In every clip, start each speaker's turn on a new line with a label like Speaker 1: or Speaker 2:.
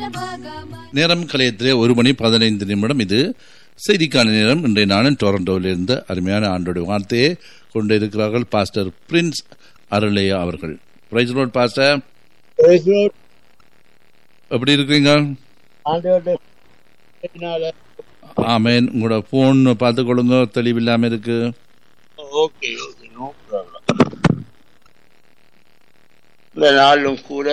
Speaker 1: நேரம் கலையத்திலே ஒரு மணி பதினைந்து நிமிடம் இது செய்திக்கான நேரம் இன்றைய நாளின் டொரண்டோவில் இருந்த அருமையான ஆண்டோட வார்த்தையை கொண்டு இருக்கிறார்கள் பாஸ்டர் பிரின்ஸ் அருளையா அவர்கள் praise lord pastor
Speaker 2: Praise Lord.
Speaker 1: எப்படி இருக்கிறீங்க
Speaker 2: ஆண்டவருடைய கிருபையினால
Speaker 1: ஆமேன் உங்களோட போன் பார்த்து கொள்ளுங்க தெளிவில்லாம இருக்கு
Speaker 2: ஓகே ஓகே நோ ப்ராப்ளம் இந்த நாளும் கூட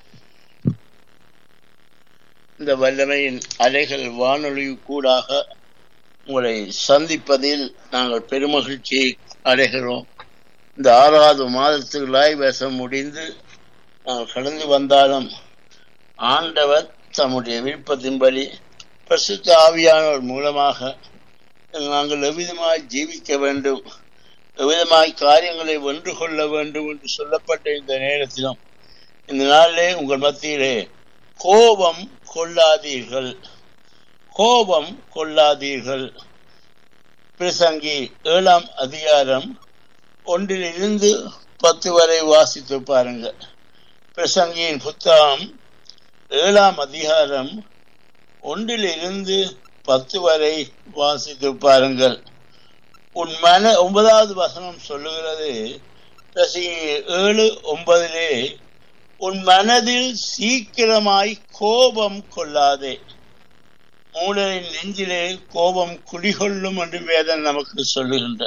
Speaker 2: இந்த வல்லமையின் அலைகள் வானொலி கூடாக உங்களை சந்திப்பதில் நாங்கள் பெருமகிழ்ச்சியை அடைகிறோம் இந்த ஆறாவது மாதத்துக்கு லாய் வேஷம் முடிந்து நாங்கள் கடந்து வந்தாலும் ஆண்டவர் தம்முடைய விருப்பத்தின்படி பரிசுத்த ஆவியானவர் மூலமாக நாங்கள் எவ்விதமாய் ஜீவிக்க வேண்டும் எவ்விதமாய் காரியங்களை வென்று கொள்ள வேண்டும் என்று சொல்லப்பட்ட இந்த நேரத்திலும் இந்த நாளிலே உங்கள் மத்தியிலே கோபம் கொள்ளாதீர்கள் கோபம் கொள்ளாதீர்கள் பிரசங்கி ஏழாம் அதிகாரம் ஒன்றிலிருந்து பத்து வரை வாசித்து பாருங்க பிரசங்கியின் புத்தகம் ஏழாம் அதிகாரம் ஒன்றிலிருந்து பத்து வரை வாசித்து பாருங்கள் உன் மன ஒன்பதாவது வசனம் சொல்லுகிறது பிரசங்கி ஏழு ஒன்பதிலே உன் மனதில் சீக்கிரமாய் கோபம் கொள்ளாதே மூடரின் நெஞ்சிலே கோபம் குடிகொள்ளும் என்று வேதம் நமக்கு சொல்லுகின்ற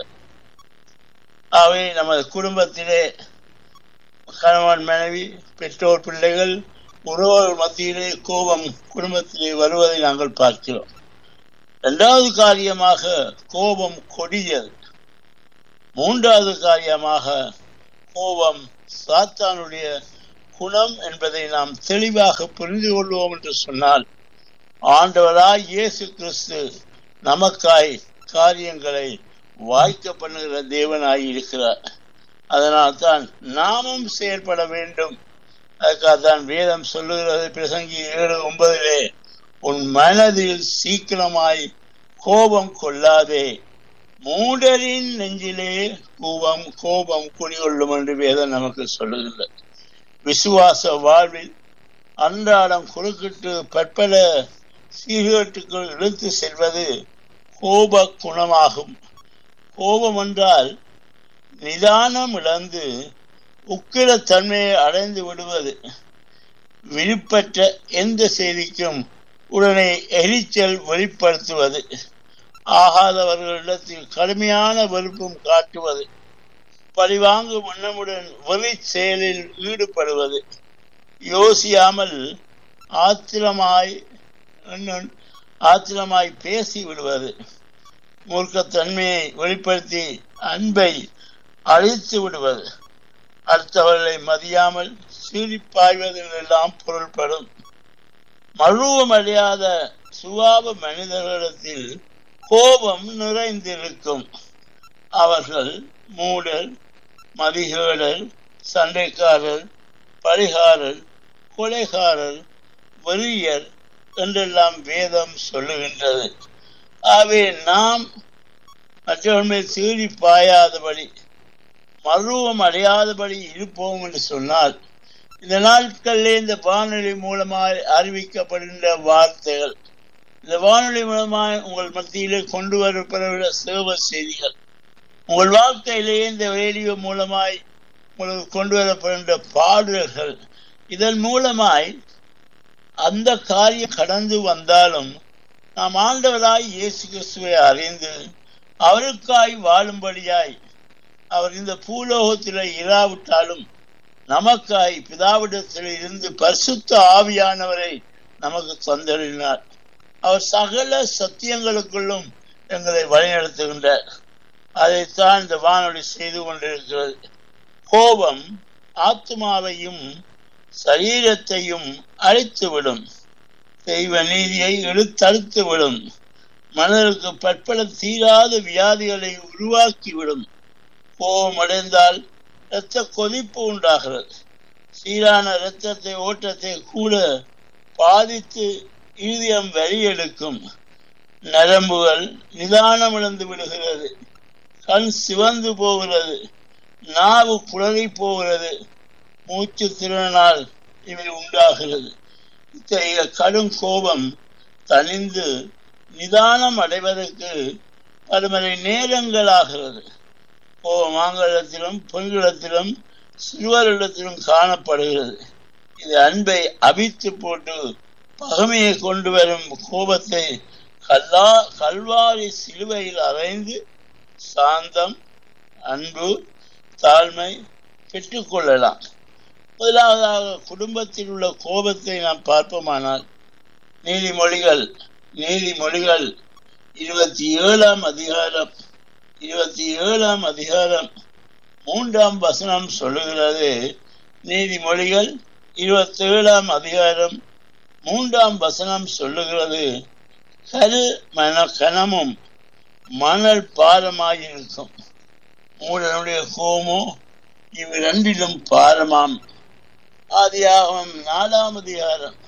Speaker 2: அவை நமது குடும்பத்திலே கணவன் மனைவி பெற்றோர் பிள்ளைகள் உறவுகள் மத்தியிலே கோபம் குடும்பத்திலே வருவதை நாங்கள் பார்க்கிறோம் இரண்டாவது காரியமாக கோபம் கொடியது மூன்றாவது காரியமாக கோபம் சாத்தானுடைய குணம் என்பதை நாம் தெளிவாக புரிந்து கொள்வோம் என்று சொன்னால் ஆண்டவராய் இயேசு கிறிஸ்து நமக்காய் காரியங்களை வாய்க்க பண்ணுகிற தேவனாய் இருக்கிறார் அதனால் தான் நாமும் செயல்பட வேண்டும் அதுக்காக தான் வேதம் சொல்லுகிறது பிரசங்கி ஏழு ஒன்பதிலே உன் மனதில் சீக்கிரமாய் கோபம் கொள்ளாதே மூடரின் நெஞ்சிலே கோபம் கோபம் குடிகொள்ளும் என்று வேதம் நமக்கு சொல்லுகிறது விசுவாச வாழ்வில் அன்றாடம் குறுக்கிட்டு பற்பல சீர்கேட்டுக்குள் இழுத்து செல்வது கோப குணமாகும் கோபம் என்றால் நிதானம் இழந்து உக்கிரத்தன்மையை அடைந்து விடுவது விருப்பற்ற எந்த செய்திக்கும் உடனே எரிச்சல் வெளிப்படுத்துவது ஆகாதவர்களிடத்தில் கடுமையான வெறுப்பும் காட்டுவது பழிவாங்கும் எண்ணமுடன் வெறி செயலில் ஈடுபடுவது யோசியாமல் ஆத்திரமாய் ஆத்திரமாய் பேசி விடுவது மூர்க்கத்தன்மையை வெளிப்படுத்தி அன்பை அழித்து விடுவது அடுத்தவர்களை மதியாமல் சீரிப்பாய்வதில் எல்லாம் பொருள்படும் மருவம் அடையாத சுவாப மனிதர்களிடத்தில் கோபம் நிறைந்திருக்கும் அவர்கள் மூடர் மதிகேடர் சண்டைக்காரர் பரிகாரர் கொலைகாரர் வெறியர் என்றெல்லாம் வேதம் சொல்லுகின்றது ஆகவே நாம் மற்றவர்கள் சீறி பாயாதபடி மருவம் அடையாதபடி இருப்போம் என்று சொன்னால் இந்த நாட்களிலே இந்த வானொலி மூலமாக அறிவிக்கப்படுகின்ற வார்த்தைகள் இந்த வானொலி மூலமாக உங்கள் மத்தியிலே கொண்டு வரப்படுகிற சேவ செய்திகள் உங்கள் வாழ்க்கையிலேயே இந்த ரேடியோ மூலமாய் உங்களுக்கு கொண்டு வரப்படுகின்ற பாடல்கள் இதன் மூலமாய் அந்த காரியம் கடந்து வந்தாலும் நாம் ஆண்டவராய் இயேசு கிறிஸ்துவை அறிந்து அவருக்காய் வாழும்படியாய் அவர் இந்த பூலோகத்தில் இராவிட்டாலும் நமக்காய் பிதாவிடத்தில் இருந்து பரிசுத்த ஆவியானவரை நமக்கு தந்தறினார் அவர் சகல சத்தியங்களுக்குள்ளும் எங்களை வழிநடத்துகின்றார் அதைத்தான் இந்த வானொலி செய்து கொண்டிருக்கிறது கோபம் ஆத்மாவையும் சரீரத்தையும் அழித்துவிடும் தெய்வ நீதியை இழுத்தழுத்து விடும் மனதிற்கு பற்பல தீராத வியாதிகளை உருவாக்கிவிடும் கோபம் அடைந்தால் இரத்த கொதிப்பு உண்டாகிறது சீரான இரத்தத்தை ஓட்டத்தை கூட பாதித்து ஈதியம் வரி எடுக்கும் நரம்புகள் நிதானம் இழந்து விடுகிறது கண் சிவந்து போகிறது நாவு குளறி போகிறது மூச்சு திறனால் இவை உண்டாகிறது இத்தகைய கடும் கோபம் தணிந்து நிதானம் அடைவதற்கு பலமறை நேரங்களாகிறது கோபமாங்களிடத்திலும் பெண்களிடத்திலும் சிறுவரிடத்திலும் காணப்படுகிறது இது அன்பை அவித்து போட்டு பகமையை கொண்டு வரும் கோபத்தை கல்லா கல்வாரி சிலுவையில் அறைந்து சாந்தம் அன்பு தாழ்மை பெற்றுக்கொள்ளலாம் முதலாவதாக குடும்பத்தில் உள்ள கோபத்தை நாம் பார்ப்போமானால் நீதிமொழிகள் நீதிமொழிகள் இருபத்தி ஏழாம் அதிகாரம் இருபத்தி ஏழாம் அதிகாரம் மூன்றாம் வசனம் சொல்லுகிறது நீதிமொழிகள் இருபத்தி ஏழாம் அதிகாரம் மூன்றாம் வசனம் சொல்லுகிறது கரு மன கனமும் மணல் பாரமாயிருக்கும் மூடனுடைய கோமோ இவ்விரண்டிலும் பாரமாம் ஆதியாகமம் நாலாம் அதிகாரம்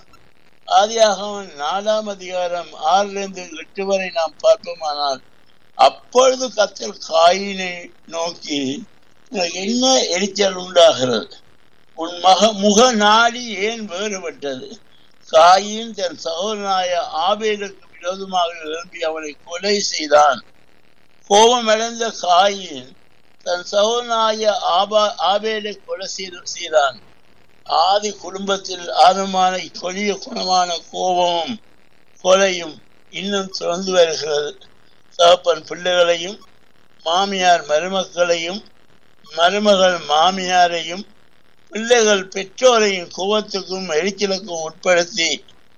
Speaker 2: ஆதியாகமம் நாலாம் அதிகாரம் ஆறிலிருந்து எட்டு வரை நாம் பார்ப்போமானால் அப்பொழுது கத்தல் காயினை நோக்கி உனக்கு என்ன எரிச்சல் உண்டாகிறது உன் மக முக நாடி ஏன் வேறுபட்டது காயின் தன் சகோதரனாய ஆபேலுக்கு விரோதமாக எழும்பி அவனை கொலை செய்தான் கோபமடைந்த காயின் தன் சகோதரனாய ஆபா ஆபேலை கொலை செய்தான் ஆதி குடும்பத்தில் ஆரம்பமான கொடிய குணமான கோபமும் கொலையும் இன்னும் தொடர்ந்து வருகிறது தகப்பன் பிள்ளைகளையும் மாமியார் மருமக்களையும் மருமகள் மாமியாரையும் பிள்ளைகள் பெற்றோரையும் கோபத்துக்கும் எரிச்சலுக்கும் உட்படுத்தி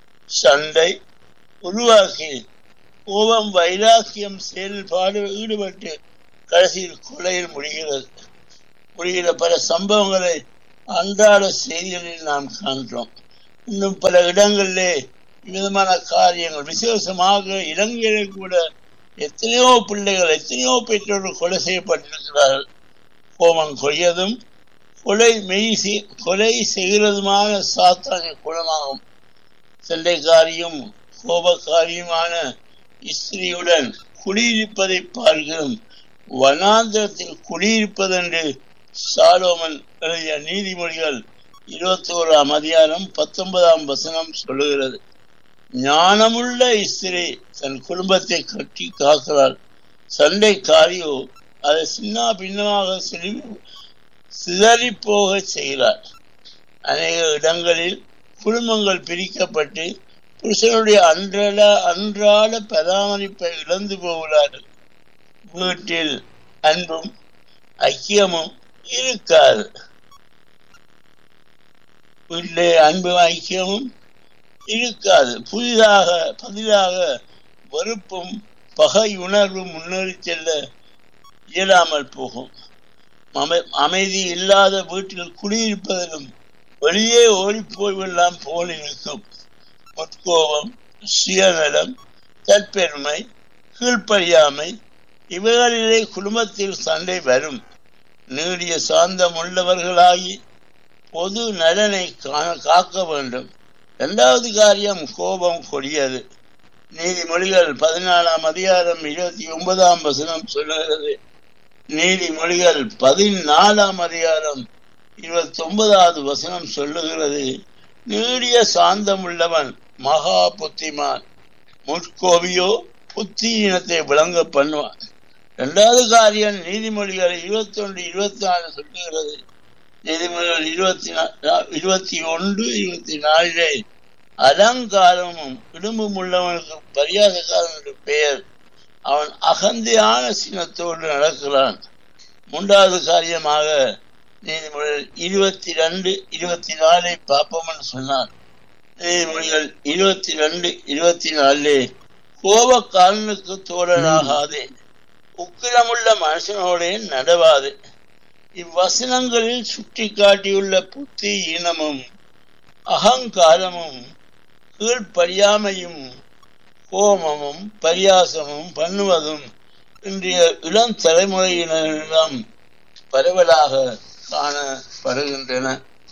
Speaker 2: சண்டை உருவாக்கி கோபம் வைராக்கியம் செயல்பாடு ஈடுபட்டு கடைசியில் கொலையில் முடிகிறது முடிகிற பல சம்பவங்களை அன்றாட செய்திகளில் நாம் காண்கிறோம் இன்னும் பல இடங்களிலே விதமான காரியங்கள் விசேஷமாக இலங்கையிலே கூட எத்தனையோ பிள்ளைகள் எத்தனையோ பெற்றோர்கள் கொலை செய்யப்பட்டிருக்கிறார்கள் கோபம் கொய்யதும் கொலை மெய் கொலை செய்கிறதுமான சாத்தான குணமாகும் சண்டைக்காரியும் கோபக்காரியுமான ஸ்திரியுடன் குடியிருப்பதை பார்க்கிறோம் வனாந்திரத்தில் குடியிருப்பதென்று சாலோமன் எழுதிய நீதிமொழிகள் இருபத்தி ஓராம் அதிகாரம் பத்தொன்பதாம் வசனம் சொல்லுகிறது ஞானமுள்ள ஸ்திரீ தன் குடும்பத்தை கட்டி காக்கிறாள் சண்டைக்காரியோ அதை சின்ன பின்னமாக சிதறி போக செய்கிறார் அநேக இடங்களில் குடும்பங்கள் பிரிக்கப்பட்டு புருஷனுடைய அன்றாட அன்றாட பராமரிப்பை இழந்து போகிறார்கள் வீட்டில் அன்பும் ஐக்கியமும் இருக்காது வீட்டிலே அன்பும் ஐக்கியமும் இருக்காது புதிதாக பதிலாக வெறுப்பும் பகை உணர்வும் முன்னேறி செல்ல இயலாமல் போகும் அமைதி இல்லாத வீட்டில் குடியிருப்பதிலும் வெளியே ஓடி போய்விடலாம் போல் இருக்கும் முற்கோபம் சுயநலம் தற்பெருமை கீழ்ப்படியாமை இவைகளிலே குடும்பத்தில் சண்டை வரும் நீடிய சாந்தம் உள்ளவர்களாகி பொது நலனை காக்க வேண்டும் இரண்டாவது காரியம் கோபம் கொடியது நீதிமொழிகள் பதினாலாம் அதிகாரம் இருபத்தி ஒன்பதாம் வசனம் சொல்லுகிறது நீதிமொழிகள் பதினாலாம் அதிகாரம் இருபத்தி ஒன்பதாவது வசனம் சொல்லுகிறது நீடிய சாந்தம் உள்ளவன் மகா புத்திமான் முற்கோவியோ புத்தியினத்தை விளங்க பண்ணுவான் இரண்டாவது காரியம் நீதிமொழிகள் இருபத்தி ஒன்று இருபத்தி நாலு சொல்லுகிறது நீதிமொழிகள் இருபத்தி இருபத்தி ஒன்று இருபத்தி நாலிலே அலங்காரமும் இடும்பும் உள்ளவனுக்கு பரியாசக்காரன் என்று பெயர் அவன் அகந்தையான சின்னத்தோடு நடக்கிறான் மூன்றாவது காரியமாக நீதிமொழிகள் இருபத்தி ரெண்டு இருபத்தி நாலை பார்ப்போம்னு சொன்னான் நீதிமொழிகள் இருபத்தி ரெண்டு இருபத்தி நாலு கோபக்காரனுக்கு தோழனாகாதே உக்கிரமுள்ள மனுஷனோடே நடவாது இவ்வசனங்களில் சுட்டி காட்டியுள்ள புத்தி ஈனமும் அகங்காரமும் கீழ்ப்படியாமையும் கோபமும் பரியாசமும் பண்ணுவதும் இன்றைய இளம் தலைமுறையினரிடம் பரவலாக காணப்படுகின்றன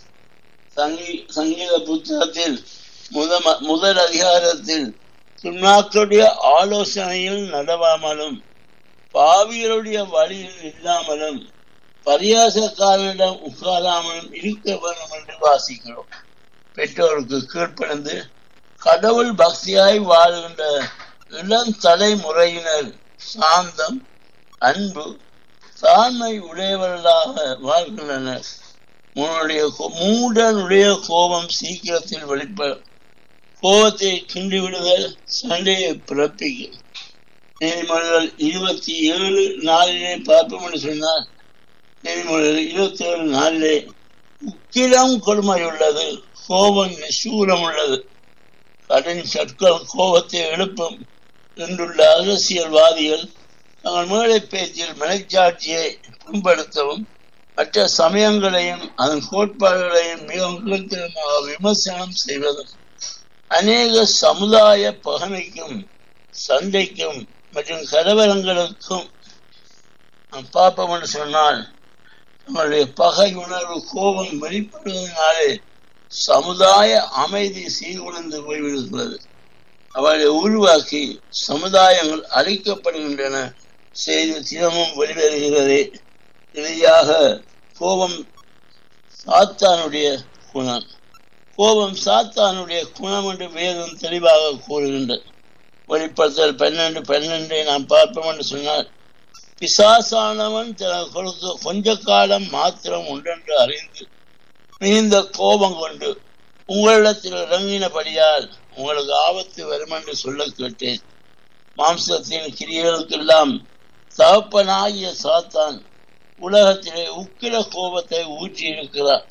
Speaker 2: சங்கீ சங்கீத புத்தகத்தில் முத முதல் அதிகாரத்தில் துன்மாக்களுடைய ஆலோசனையில் நடவாமலும் பாவியருடைய வழியில் இல்லாமலும் பரியாசக்காரனிடம் உட்காராமலும் இருக்க வேண்டும் என்று வாசிக்கிறோம் பெற்றோருக்கு கீழ்ப்பணிந்து கடவுள் பக்தியாய் வாழ்கின்ற இளம் தலைமுறையினர் சாந்தம் அன்பு தாழ்மை உடையவர்களாக வாழ்கின்றனர் உன்னுடைய கோ- மூடனுடைய கோபம் சீக்கிரத்தில் வெளிப்படும் கோபத்தை கிண்டி விடுதல் சண்டையை பிறப்பிக்கும் நீதிமொழிகள் இருபத்தி ஏழு நாளிலே பார்ப்போம் என்று சொன்னார் நீதிமொழிகள் இருபத்தி ஏழு நாளிலே உக்கிரம் கொடுமை உள்ளது கோபம் நிசூலம் உள்ளது கடன் சொற்கள் கோபத்தை எழுப்பும் என்றுள்ள அரசியல்வாதிகள் தங்கள் மேடை பேச்சில் மனச்சாட்சியை புண்படுத்தவும் மற்ற சமயங்களையும் அதன் கோட்பாடுகளையும் மிகவும் கீழ்த்தரமாக விமர்சனம் செய்வதும் அநேக சமுதாய பகமைக்கும் சண்டைக்கும் மற்றும் கலவரங்களுக்கும் நாம் பார்ப்போம் என்று சொன்னால் நம்முடைய பகை உணர்வு கோபம் வெளிப்படுவதனாலே சமுதாய அமைதி சீர்குலைந்து போய்விடுகிறது அவளை உருவாக்கி சமுதாயங்கள் அழிக்கப்படுகின்றன செய்தி தினமும் வெளிவருகிறது இறுதியாக கோபம் சாத்தானுடைய குணம் கோபம் சாத்தானுடைய குணம் என்று வேதம் தெளிவாக கூறுகின்றது வெளிப்படுத்தல் பன்னெண்டு பன்னெண்டை நாம் பார்ப்போம் என்று சொன்னார் பிசாசானவன் தனக்கு கொடுத்த கொஞ்ச காலம் மாத்திரம் உண்டென்று அறிந்து மிகுந்த கோபம் கொண்டு உங்களிடத்தில் இறங்கினபடியால் உங்களுக்கு ஆபத்து வரும் என்று சொல்ல கேட்டேன் மாம்சத்தின் கிரியர்களுக்கெல்லாம் தகப்பனாகிய சாத்தான் உலகத்திலே உக்கிர கோபத்தை ஊற்றி இருக்கிறார்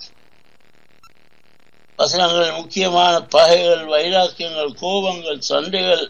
Speaker 2: வசனங்கள் முக்கியமான பகைகள் வைராக்கியங்கள் கோபங்கள் சண்டைகள்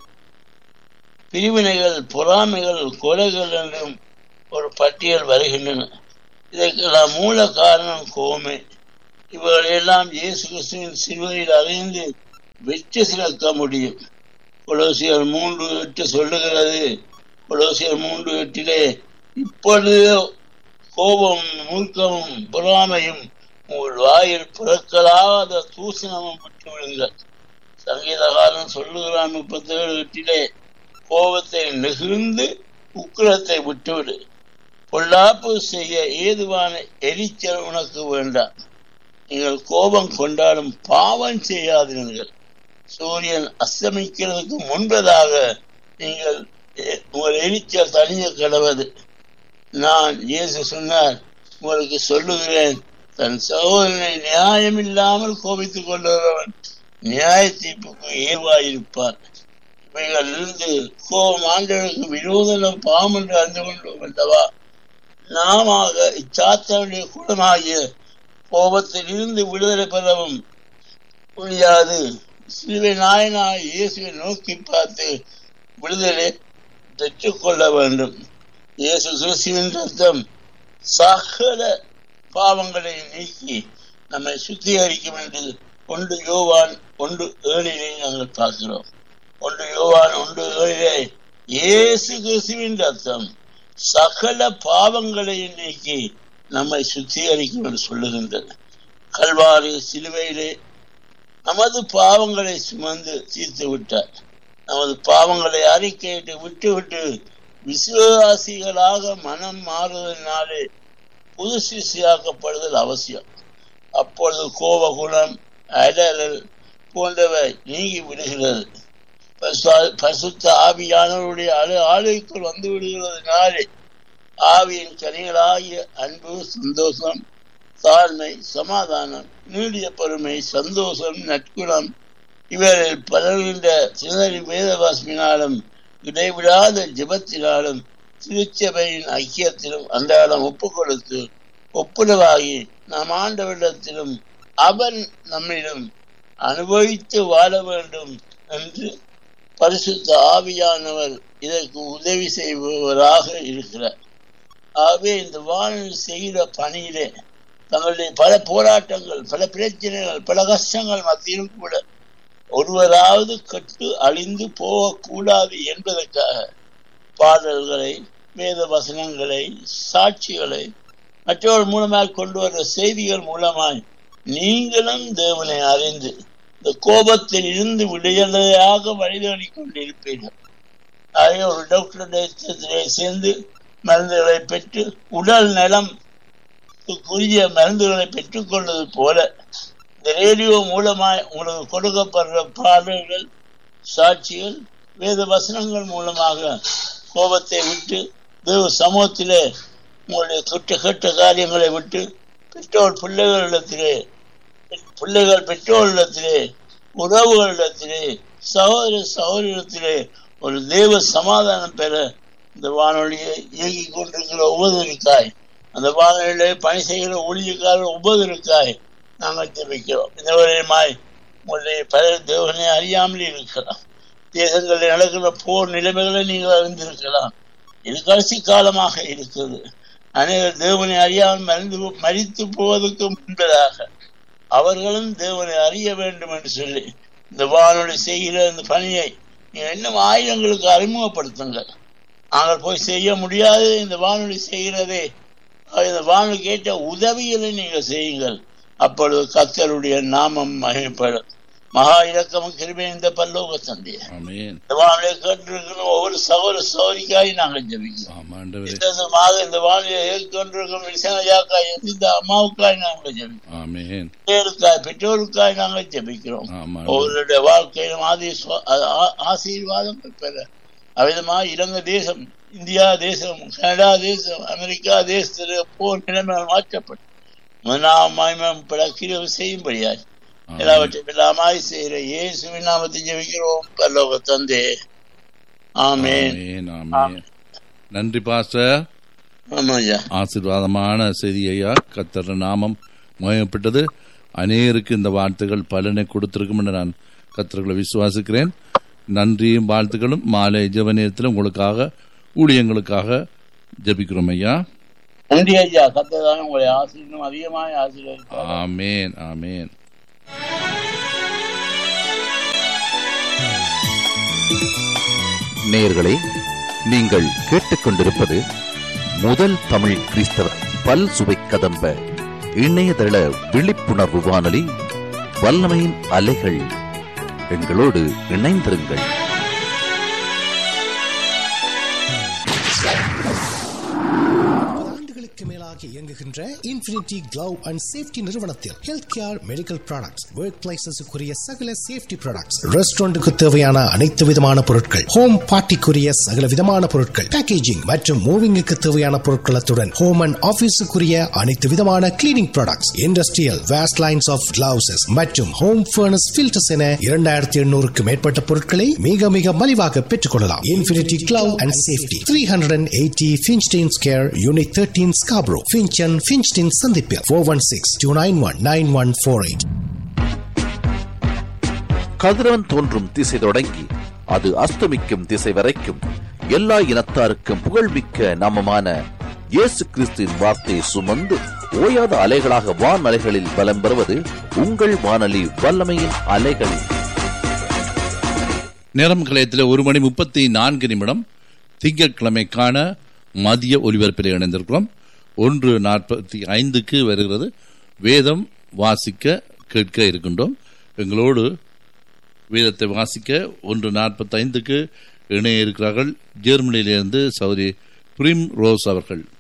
Speaker 2: பிரிவினைகள் பொறாமைகள் கொலைகள் என்றும் ஒரு பட்டியல் வருகின்றன இதற்கெல்லாம் மூல காரணம் கோமை இவர்களெல்லாம் இயேசு கிறிஸ்துவின் சிலுவையில் அறிந்து வெற்றி சிறக்க முடியும் கொலோசியர் மூன்று எட்டு சொல்லுகிறது கொலோசியர் மூன்று எட்டிலே இப்பொழுது கோபம் மூர்க்கமும் பொறாமையும் உங்கள் வாயில் பிறக்கலாத தூசணமும் விட்டு விடுங்கள் சங்கீதகாரன் சொல்லுகிறான் முப்பத்தி ஏழு எட்டிலே கோபத்தை நெகிழ்ந்து உக்கிரத்தை விட்டுவிடு பொல்லாப்பு செய்ய ஏதுவான எரிச்சல் உனக்கு வேண்டாம் நீங்கள் கோபம் கொண்டாலும் பாவம் செய்யாதீர்கள் சூரியன் அஸ்தமிக்கிறதுக்கு முன்பதாக நீங்கள் எ- உங்கள் எரிச்சல் தனிய கிடவது நான் இயேசு சொன்னார் உங்களுக்கு சொல்லுகிறேன் தன் சகோதரனை நியாயமில்லாமல் கோபித்துக் கொள்ளுகிறவன் நியாய தீர்ப்புக்கு ஏவாயிருப்பார் இவைகளிலிருந்து கோபம் ஆண்டவருக்கு விரோதம் பாவம் என்று அறிந்து கொண்டோம் அல்லவா நாம இச்சாத்தனுடைய குணமாகிய கோபத்தில் இருந்து விடுதலை பெறவும் முடியாது சிலுவை நாயனாய் இயேசுவை நோக்கி பார்த்து விடுதலை பெற்றுக்கொள்ள வேண்டும் இயேசு கிறிஸ்துவின் ரத்தம் சகல பாவங்களை நீக்கி நம்மை சுத்திகரிக்கும் என்று ஒன்று யோவான் ஒன்று ஏழிலே நாங்கள் பார்க்கிறோம் ஒன்று யோவான் ஒன்று ஏழிலே இயேசு கிறிஸ்துவின் ரத்தம் சகல பாவங்களையும் நீக்கி நம்மை சுத்திகரிக்கும் என்று சொல்லுகின்றது கல்வாரி சிலுவையிலே நமது பாவங்களை சுமந்து தீர்த்து விட்டார் நமது பாவங்களை அறிக்கையிட்டு விட்டு விட்டு விசுவாசிகளாக மனம் மாறுவதனாலே புது சிசியாக்கப்படுதல் அவசியம் அப்பொழுது கோபகுணம் அடரல் போன்றவை நீங்கி விடுகிறது பரிசு- பரிசுத்த ஆவியானவருடைய அழு ஆளுக்குள் வந்து விடுகிறதுனாலே ஆவியின் கனிகளாகிய அன்பு சந்தோஷம் தாழ்மை சமாதானம் நீடிய பொறுமை சந்தோஷம் நற்குணம் இவரில் பலர்கின்ற சிதறி வேதவாசினாலும் இடைவிடாத ஜெபத்தினாலும் திருச்சபையின் ஐக்கியத்திலும் அன்றாடம் ஒப்பு கொடுத்து ஒப்புரவாகி நாம் ஆண்டவரிடத்திலும் அவன் நம்மிடம் அனுபவித்து வாழ வேண்டும் என்று பரிசுத்த ஆவியானவர் இதற்கு உதவி செய்பவராக இருக்கிறார் ஆகவே இந்த வானில் செய்கிற பணியிலே தங்களுடைய பல போராட்டங்கள் பல பிரச்சனைகள் பல கஷ்டங்கள் மத்தியிலும் கூட ஒருவராவது கட்டு அழிந்து போகக்கூடாது என்பதற்காக பாடல்களை வேத வசனங்களை சாட்சிகளை மற்றவர் மூலமாக கொண்டு வர செய்திகள் மூலமாய் நீங்களும் தேவனை அறிந்து இந்த கோபத்தில் இருந்து விடுதலையாக வழிதோடி கொண்டிருப்பீர்கள் ஆகவே ஒரு டாக்டருடைய சேர்ந்து மருந்துகளை பெற்று உடல் நலம் குறிய மருந்துகளை பெற்றுக்கொள்வது போல இந்த ரேடியோ மூலமாய் உங்களுக்கு கொடுக்கப்படுற பாடல்கள் சாட்சிகள் வேத வசனங்கள் மூலமாக கோபத்தை விட்டு தேவ சமூகத்திலே உங்களுடைய குற்ற கெட்ட காரியங்களை விட்டு பெற்றோர் பிள்ளைகளிடத்திலே பிள்ளைகள் பெற்றோரிடத்திலே உறவுகளிடத்திலே சகோதர சகோதரத்திலே ஒரு தேவ சமாதானம் பெற இந்த வானொலியை இயங்கிக் கொண்டிருக்கிற உபதவிக்காய் அந்த வானொலியிலே பணி செய்கிற ஊழியக்காரர் உபதவிக்காய் நாங்கள் ஜெபிக்கிறோம் இந்த வரையுமாய் உங்களுடைய பல தேவனை அறியாமல் இருக்கலாம் தேசங்களில் நடக்கிற போர் நிலைமைகளை நீங்கள் அறிந்திருக்கலாம் இது கடைசி காலமாக இருக்கிறது அனைவர் தேவனை அறியாமல் மறிந்து மறித்து போவதற்கு முன்பதாக அவர்களும் தேவனை அறிய வேண்டும் என்று சொல்லி இந்த வானொலி செய்கிற இந்த பணியை நீங்கள் இன்னும் ஆயுதங்களுக்கு அறிமுகப்படுத்துங்கள் நாங்கள் போய் செய்ய முடியாது இந்த வானொலி செய்கிறதே இந்த வானொலி கேட்ட உதவிகளை நீங்கள் செய்யுங்கள் அப்பொழுது கத்தருடைய நாமம் மகிழ்ப்படும் மகா இலக்கமும் கிருபை இந்த பல்லோக தந்தைய
Speaker 1: ஆமென்
Speaker 2: இந்த வானொலியை கேட்டிருக்கிற ஒவ்வொரு சகோதர சோதிக்காய் நாங்கள் ஜெபிக்கிறோம்
Speaker 1: ஆமா ஆண்டவரே
Speaker 2: விசேஷமாக இந்த வானொலியை ஏற்கொண்டிருக்கும் விசேஷாக்காய் இந்த அம்மாவுக்காய் நாங்கள் ஜெபிக்கிறோம்
Speaker 1: ஆமென்
Speaker 2: பிள்ளைகளுக்காய் பெற்றோருக்காய் நாங்கள் ஜெபிக்கிறோம்
Speaker 1: ஆமா
Speaker 2: ஒவ்வொருடைய வாழ்க்கையிலும் ஆதி ஆசீர்வாதங்கள் பெற அவ்விதமாக இலங்கை தேசம் இந்தியா தேசம் கனடா தேசம் அமெரிக்கா தேசத்தில் போர் நிலைமை மாற்றப்பட்டு நாம் மகிமைப்பட கிரிவு செய்யும்படியாய்
Speaker 1: ஆமென்.
Speaker 2: எல்லாவற்றையும் எல்லாமாய் செய்கிற இயேசுவின் நாமத்தை ஜெபிக்கிறோம் பல்லோக தந்தே ஆமென்
Speaker 1: ஆமென் ஆமென் நன்றி பாஸ்டர்
Speaker 2: ஆமாய்யா
Speaker 1: ஆசீர்வாதமான செய்தி ஐயா கத்தர் நாமம் மயப்பட்டது அநேருக்கு இந்த வார்த்தைகள் பலனை கொடுத்திருக்கும் என்று நான் கத்தர்களை விசுவாசிக்கிறேன் நன்றியும் வாழ்த்துக்களும் மாலை ஜெப நேரத்தில் உங்களுக்காக ஊழியங்களுக்காக ஜெபிக்கிறோம் ஐயா
Speaker 2: நன்றி ஐயா கத்ததான உங்களை ஆசீர்வம் அதிகமாய் ஆசீர்வதிப்பார்
Speaker 1: ஆமேன் ஆமேன்
Speaker 3: நேயர்களே நீங்கள் கேட்டுக்கொண்டிருப்பது முதல் தமிழ் கிறிஸ்தவ பல் சுவை கதம்ப இணையதள விழிப்புணர்வு வானொலி வல்லமையின் அலைகள் எங்களோடு இணைந்திருங்கள்
Speaker 4: ஆண்டுகளுக்கு மேலாக இயங்குகின்ற இன்ஃபினிட்டி கிளவ் அண்ட் சேஃப்டி நிறுவனத்தில் health care medical products work பிளேசஸுக்குரிய சகல சேஃப்டி ப்ராடக்ட்ஸ் ரெஸ்டாரண்ட்டுக்கு தேவையான அனைத்து விதமான பொருட்கள் ஹோம் பார்ட்டிக்குரிய சகல விதமான பொருட்கள் பேக்கேஜிங் மற்றும் மூவிங்குக்கு தேவையான பொருட்களத்துடன் ஹோம் அண்ட் ஆபீஸுக்குரிய அனைத்து விதமான cleaning products industrial waste lines of gloves மற்றும் ஹோம் ஃபர்னஸ் ஃபில்டர்ஸ் என இரண்டாயிரத்தி எண்ணூறுக்கு மேற்பட்ட பொருட்களை மிக மிக மலிவாக பெற்றுக்கொள்ளலாம் Infinity Glove and Safety three hundred and eighty Finchdene Square unit thirteen Scarborough Finch and Finchdene சந்திப்பில் four one six two nine one nine one four eight
Speaker 3: கதிரவன் தோன்றும் திசை தொடங்கி அது அஸ்தமிக்கும் திசை வரைக்கும் எல்லா இனத்தாருக்கும் புகழ்மிக்க நாமமான இயேசு கிறிஸ்துவின் வார்த்தையை சுமந்து ஓயாத அலைகளாக வான் அலைகளில் பலம் பெறுவது உங்கள் வானொலி வல்லமையின் அலைகள்
Speaker 1: நேரம் கலையத்தில் ஒரு மணி முப்பத்தி நான்கு நிமிடம் திங்கட்கிழமைக்கான மதிய ஒலிபரப்பில் இணைந்திருக்கிறோம் ஒன்று நாற்பத்தி ஐந்துக்கு வருகிறது வேதம் வாசிக்க கேட்க இருக்கின்றோம் எங்களோடு வேதத்தை வாசிக்க ஒன்று நாற்பத்தைந்துக்கு இணைய இருக்கிறார்கள் ஜெர்மனியிலிருந்து சௌரி பிரிம் ரோஸ் அவர்கள்